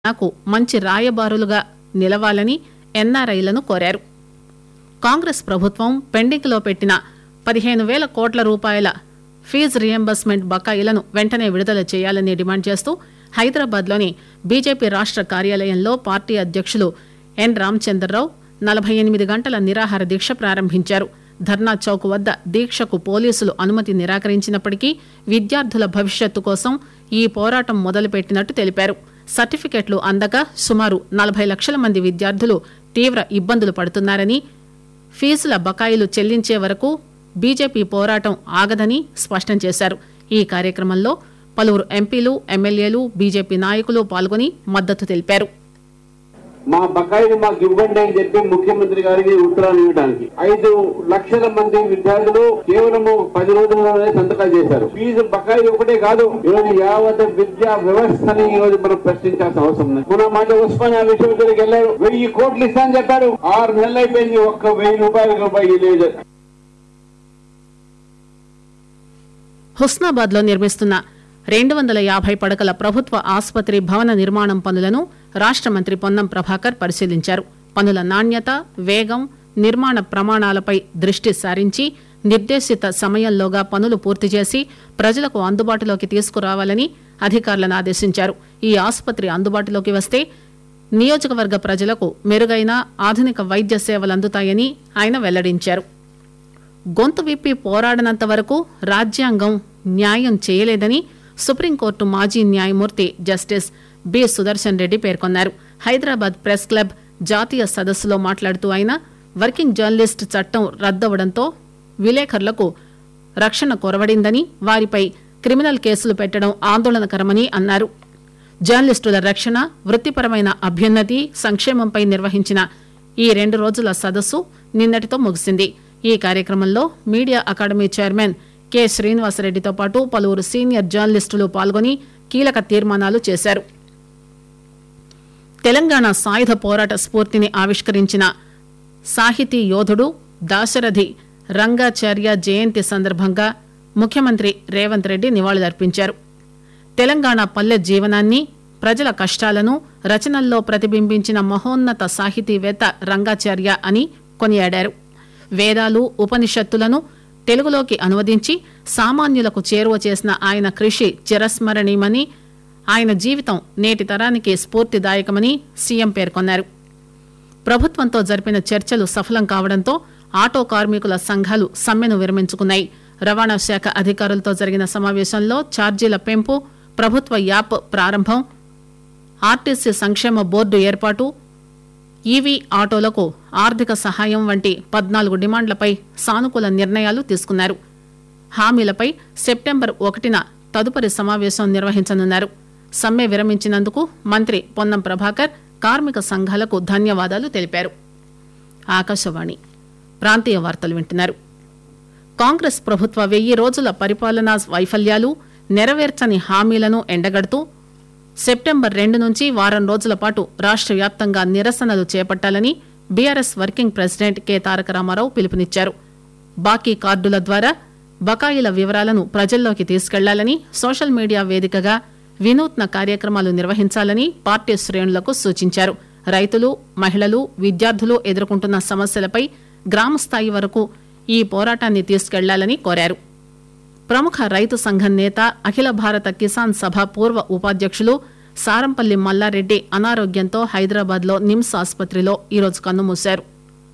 నాకు మంచి రాయబారులుగా నిలవాలని ఎన్ఆర్ఐలను కోరారు కాంగ్రెస్ ప్రభుత్వం పెండింగ్లో పెట్టిన పదిహేను వేల కోట్ల రూపాయల ఫీజు రియంబర్స్మెంట్ బకాయిలను వెంటనే విడుదల చేయాలని డిమాండ్ చేస్తూ హైదరాబాద్లోని బీజేపీ రాష్ట్ర కార్యాలయంలో పార్టీ అధ్యక్షులు ఎన్ రామచంద్రరావు నలభై ఎనిమిది గంటల నిరాహార దీక్ష ప్రారంభించారు ధర్నా చౌక్ వద్ద దీక్షకు పోలీసులు అనుమతి నిరాకరించినప్పటికీ విద్యార్థుల భవిష్యత్తు కోసం ఈ పోరాటం మొదలుపెట్టినట్టు తెలిపారు సర్టిఫికెట్లు అందక సుమారు నలభై లక్షల మంది విద్యార్థులు తీవ్ర ఇబ్బందులు పడుతున్నారని ఫీజుల బకాయిలు చెల్లించే వరకు బీజేపీ పోరాటం ఆగదని స్పష్టం చేశారు ఈ కార్యక్రమంలో పలువురు ఎంపీలు ఎమ్మెల్యేలు బీజేపీ నాయకులు పాల్గొని మద్దతు తెలిపారు మా బకాయిలు మాకు ఇవ్వండి అని చెప్పి ముఖ్యమంత్రి గారికి ఉత్తరాలు ఇవ్వడానికి ఐదు లక్షల మంది విద్యార్థులు కేవలం పది రోజుల్లోనే సంతకాలు చేశారు ఫీజు బకాయిలు ఒకటే కాదు ఈరోజు యావత్ విద్యా వ్యవస్థని ఈ రోజు మనం ప్రశ్నించాల్సిన అవసరం ఉంది మన మాట ఉస్మానియా విశ్వవిద్యాలయకి వెళ్ళారు వెయ్యి కోట్లు ఇస్తానని చెప్పారు ఆరు నెలలు అయిపోయింది ఒక్క వెయ్యి రూపాయల రూపాయి లేదు హుస్నాబాద్ లో నిర్మిస్తున్న రెండు వందల యాభై పడకల ప్రభుత్వ ఆసుపత్రి భవన నిర్మాణం పనులను రాష్ట మంత్రి పొన్నం ప్రభాకర్ పరిశీలించారు పనుల నాణ్యత వేగం నిర్మాణ ప్రమాణాలపై దృష్టి సారించి నిర్దేశిత సమయంలోగా పనులు పూర్తి చేసి ప్రజలకు అందుబాటులోకి తీసుకురావాలని అధికారులను ఆదేశించారు ఈ ఆసుపత్రి అందుబాటులోకి వస్తే నియోజకవర్గ ప్రజలకు మెరుగైన ఆధునిక వైద్య సేవలు అందుతాయని ఆయన వెల్లడించారు గొంతు విప్పి పోరాడనంత వరకు రాజ్యాంగం న్యాయం చేయలేదని సుప్రీంకోర్టు మాజీ న్యాయమూర్తి జస్టిస్ బి సుదర్శన్ రెడ్డి పేర్కొన్నారు హైదరాబాద్ ప్రెస్ క్లబ్ జాతీయ సదస్సులో మాట్లాడుతూ ఆయన వర్కింగ్ జర్నలిస్ట్ చట్టం రద్దవడంతో విలేకరులకు రక్షణ కొరవడిందని వారిపై క్రిమినల్ కేసులు పెట్టడం ఆందోళనకరమని అన్నారు జర్నలిస్టుల రక్షణ వృత్తిపరమైన అభ్యున్నతి సంక్షేమంపై నిర్వహించిన ఈ రెండు రోజుల సదస్సు నిన్నటితో ముగిసింది ఈ కార్యక్రమంలో మీడియా అకాడమీ చైర్మన్ కె శ్రీనివాసరెడ్డితో పాటు పలువురు సీనియర్ జర్నలిస్టులు పాల్గొని కీలక తీర్మానాలు చేశారు తెలంగాణ సాయుధ పోరాట స్ఫూర్తిని ఆవిష్కరించిన సాహితీ యోధుడు దాశరథి రంగాచార్య జయంతి సందర్భంగా ముఖ్యమంత్రి రేవంత్ రెడ్డి నివాళులర్పించారు తెలంగాణ పల్లె జీవనాన్ని ప్రజల కష్టాలను రచనల్లో ప్రతిబింబించిన మహోన్నత సాహితీవేత్త రంగాచార్య అని కొనియాడారు వేదాలు ఉపనిషత్తులను తెలుగులోకి అనువదించి సామాన్యులకు చేరువ చేసిన ఆయన కృషి చిరస్మరణీయమని ఆయన జీవితం నేటి తరానికి స్ఫూర్తిదాయకమని సీఎం పేర్కొన్నారు ప్రభుత్వంతో జరిపిన చర్చలు సఫలం కావడంతో ఆటో కార్మికుల సంఘాలు సమ్మెను విరమించుకున్నాయి రవాణా శాఖ అధికారులతో జరిగిన సమావేశంలో ఛార్జీల పెంపు ప్రభుత్వ యాప్ ప్రారంభం ఆర్టీసీ సంక్షేమ బోర్డు ఏర్పాటు ఈవీ ఆటోలకు ఆర్థిక సహాయం వంటి పద్నాలుగు డిమాండ్లపై సానుకూల నిర్ణయాలు తీసుకున్నారు హామీలపై సెప్టెంబర్ ఒకటిన తదుపరి సమావేశం నిర్వహించనున్నారు సమ్మె విరమించినందుకు మంత్రి పొన్నం ప్రభాకర్ కార్మిక సంఘాలకు ధన్యవాదాలు తెలిపారు ఆకాశవాణి ప్రాంతీయ వార్తలు వింటున్నారు కాంగ్రెస్ ప్రభుత్వ వెయ్యి రోజుల పరిపాలనా వైఫల్యాలు నెరవేర్చని హామీలను ఎండగడుతూ సెప్టెంబర్ రెండు నుంచి వారం రోజుల పాటు రాష్ట్ర వ్యాప్తంగా నిరసనలు చేపట్టాలని BRS working president K Taraka Rama Rao పిలుపునిచ్చారు బాకీ కార్డుల ద్వారా బకాయిల వివరాలను ప్రజల్లోకి తీసుకెళ్లాలని సోషల్ మీడియా వేదికగా వినూత్న కార్యక్రమాలు నిర్వహించాలని పార్టీ శ్రేణులకు సూచించారు రైతులు మహిళలు విద్యార్థులు ఎదుర్కొంటున్న సమస్యలపై గ్రామస్థాయి వరకు ఈ పోరాటాన్ని తీసుకెళ్లాలని కోరారు ప్రముఖ రైతు సంఘం నేత అఖిల భారత కిసాన్ సభ పూర్వ ఉపాధ్యక్షులు సారంపల్లి మల్లారెడ్డి అనారోగ్యంతో హైదరాబాద్లో నిమ్స్ ఆసుపత్రిలో ఈరోజు కన్నుమూశారు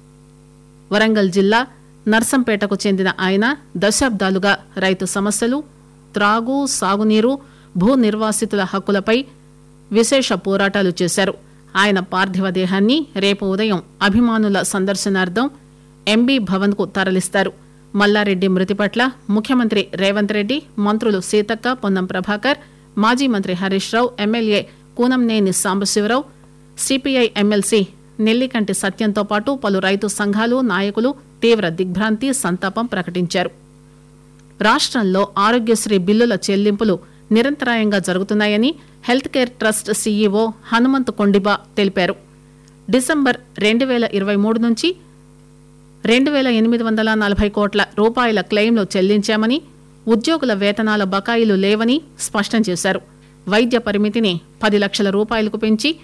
వరంగల్ జిల్లా నర్సంపేటకు చెందిన ఆయన దశాబ్దాలుగా రైతు సమస్యలు త్రాగు సాగునీరు భూ నిర్వాసితుల హక్కులపై విశేష పోరాటాలు చేశారు ఆయన పార్థివ దేహాన్ని రేపు ఉదయం అభిమానుల సందర్శనార్థం ఎంబీ భవన్ కు తరలిస్తారు మల్లారెడ్డి మృతి పట్ల ముఖ్యమంత్రి రేవంత్ రెడ్డి మంత్రులు సీతక్క పొన్నం ప్రభాకర్ మాజీ మంత్రి Harish Rao MLA Koonamneni Sambasiva Rao CPI MLC Nellikanti సత్యంతో పాటు పలు రైతు సంఘాలు నాయకులు తీవ్ర దిగ్భ్రాంతి సంతాపం ప్రకటించారు రాష్ట్రంలో ఆరోగ్యశ్రీ బిల్లుల చెల్లింపులు నిరంతరాయంగా జరుగుతున్నాయని health care trust CEO Hanumanth Kondiba తెలిపారు డిసెంబర్ రెండు వేల ఇరవై మూడు నుంచి రెండు వేల ఎనిమిది వందల నలభై కోట్ల రూపాయల క్లెయిమ్లు చెల్లించామని ఉద్యోగుల వేతనాల బకాయిలు లేవని స్పష్టం చేశారు వైద్య పరిమితిని పది లక్షల రూపాయలకు పెంచి